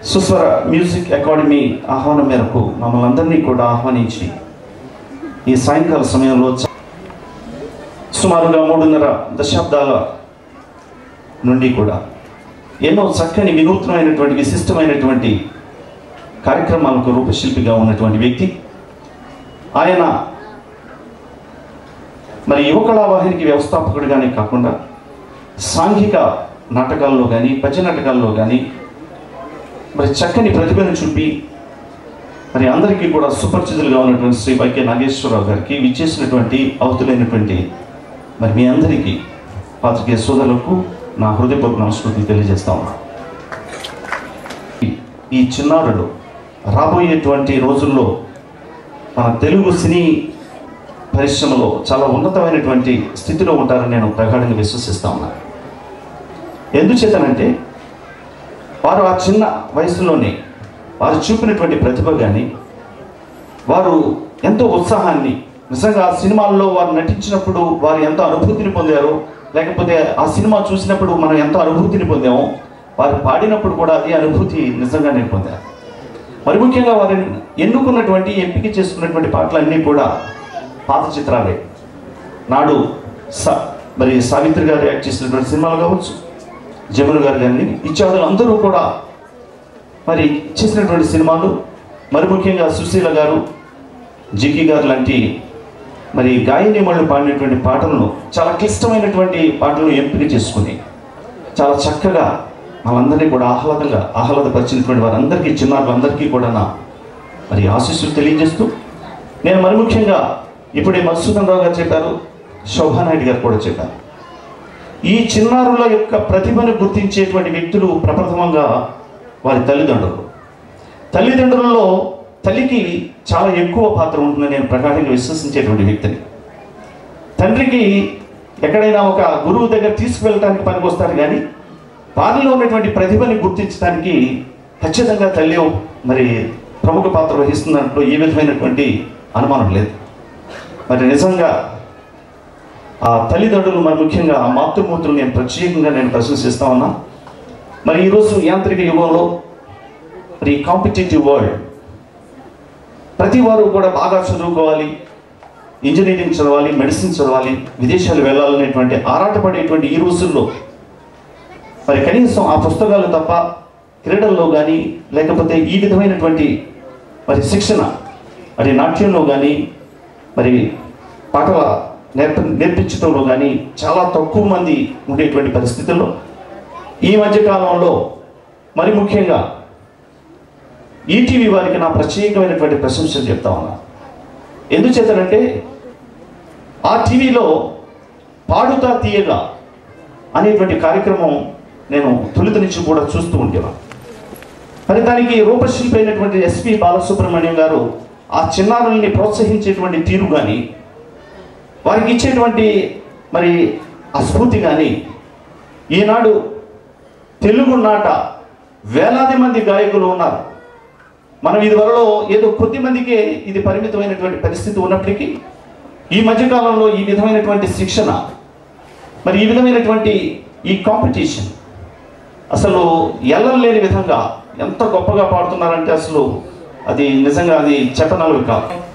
సుస్వర music academy ఆహ్వానం మేరకు మమ్మల్ని అందరినీ కూడా ఆహ్వానించి ఈ సాయంకాల సమయంలో చ- సుమారుగా మూడున్నర దశాబ్దాల నుండి కూడా ఎన్నో చక్కని వినూత్నమైనటువంటి విశిష్టమైనటువంటి కార్యక్రమాలకు రూపశిల్పిగా ఉన్నటువంటి వ్యక్తి ఆయన మరి యువకళావాహినికి వ్యవస్థాపకుడిగానే కాకుండా సాంఘిక నాటకాల్లో కానీ పద్య నాటకాల్లో కానీ మరి చక్కని ప్రతిభను చూపి మరి అందరికీ కూడా సుపరిచితులుగా ఉన్నటువంటి శ్రీ వైకే నాగేశ్వరరావు గారికి విచ్చేసినటువంటి అవతులైనటువంటి మరి మీ అందరికీ పాత్రికేయ సోదరులకు నా హృదయపూర్వక నమస్కృతి తెలియజేస్తా ఉన్నా ఈ- ఈ చిన్నారులు రాబోయేటువంటి రోజుల్లో మన తెలుగు సినీ పరిశ్రమలో చాలా ఉన్నతమైనటువంటి స్థితిలో ఉంటారని నేను ప్రగాఢంగా విశ్వసిస్తా ఉన్నాను ఎందుచేతనంటే వారు ఆ చిన్న వయసులోనే వారు చూపినటువంటి ప్రతిభ కానీ వారు ఎంతో ఉత్సాహాన్ని నిజంగా ఆ సినిమాల్లో వారు నటించినప్పుడు వారు ఎంతో అనుభూతిని పొందారు లేకపోతే ఆ సినిమా చూసినప్పుడు మనం ఎంతో అనుభూతిని పొందాము వారు పాడినప్పుడు కూడా అదే అనుభూతి నిజంగా నేను పొందాను మరి ముఖ్యంగా వారు ఎన్నుకున్నటువంటి ఎంపిక చేసుకున్నటువంటి పాటలన్నీ కూడా పాత చిత్రాలే నాడు స మరి సావిత్రి గారు యాక్ట్ చేసినటువంటి సినిమాలు కావచ్చు జమున గారు కానీ ఇత్యాదులు అందరూ కూడా మరి చేసినటువంటి సినిమాలు మరి ముఖ్యంగా సుశీల గారు జికి గారు లాంటి మరి గాయనిమళ్ళు పాడినటువంటి పాటలను చాలా క్లిష్టమైనటువంటి పాటలను ఎంపిక చేసుకుని చాలా చక్కగా వాళ్ళందరినీ కూడా ఆహ్లాదంగా ఆహ్లాదపరిచినటువంటి వారందరికీ చిన్నారులందరికీ కూడా నా మరి ఆశీస్సులు తెలియజేస్తూ నేను మరి ముఖ్యంగా ఇప్పుడే మధుసూదన్ రావు గారు చెప్పారు శోభానాయుడు గారు కూడా చెప్పారు ఈ చిన్నారుల యొక్క ప్రతిభను గుర్తించేటువంటి వ్యక్తులు ప్రప్రథమంగా వారి తల్లిదండ్రులు తల్లిదండ్రులలో తల్లికి చాలా ఎక్కువ పాత్ర ఉంటుందని నేను ప్రగాఢంగా విశ్వసించేటువంటి వ్యక్తిని తండ్రికి ఎక్కడైనా ఒక గురువు దగ్గర తీసుకువెళ్ళటానికి పనికొస్తారు కానీ వారిలో ఉన్నటువంటి ప్రతిభని గుర్తించడానికి ఖచ్చితంగా తల్లి మరి ప్రముఖ పాత్ర వహిస్తున్నట్లు ఏ విధమైనటువంటి అనుమానం లేదు మరి నిజంగా ఆ తల్లిదండ్రులు మరి ముఖ్యంగా ఆ మాతృమూర్తులు నేను ప్రత్యేకంగా నేను ప్రశంసిస్తా ఉన్నా మరి ఈరోజు యాంత్రిక యుగంలో మరి కాంపిటేటివ్ వరల్డ్ ప్రతి వారు కూడా బాగా చదువుకోవాలి ఇంజనీరింగ్ చదవాలి మెడిసిన్ చదవాలి విదేశాలు వెళ్ళాలనేటువంటి ఆరాటపడేటువంటి ఈ రోజుల్లో మరి కనీసం ఆ పుస్తకాలు తప్ప క్రీడల్లో కానీ లేకపోతే ఈ విధమైనటువంటి మరి శిక్షణ మరి నాట్యంలో కానీ మరి పాటల నేర్ప నేర్పించడంలో కానీ చాలా తక్కువ మంది ఉండేటువంటి పరిస్థితుల్లో ఈ మధ్య కాలంలో మరి ముఖ్యంగా ఈటీవీ వారికి నా ప్రత్యేకమైనటువంటి ప్రశంసలు చెప్తా ఉన్నా ఎందుచేతనంటే ఆ టీవీలో పాడుతా తీయగా అనేటువంటి కార్యక్రమం నేను తొలుత నుంచి కూడా చూస్తూ ఉండేవాను మరి దానికి రూపశిల్పి అయినటువంటి ఎస్పి బాలసుబ్రహ్మణ్యం గారు ఆ చిన్నారుల్ని ప్రోత్సహించేటువంటి తీరు కానీ వారికి ఇచ్చేటువంటి మరి ఆ స్ఫూర్తి కానీ ఈనాడు తెలుగు నాట వేలాది మంది గాయకులు ఉన్నారు మనం ఇదివరలో ఏదో కొద్ది మందికే ఇది పరిమితమైనటువంటి పరిస్థితి ఉన్నప్పటికీ ఈ మధ్యకాలంలో ఈ విధమైనటువంటి శిక్షణ మరి ఈ విధమైనటువంటి ఈ కాంపిటీషన్ అసలు ఎల్లలేని విధంగా ఎంత గొప్పగా పాడుతున్నారంటే అసలు అది నిజంగా అది చెప్పనలవి కాదు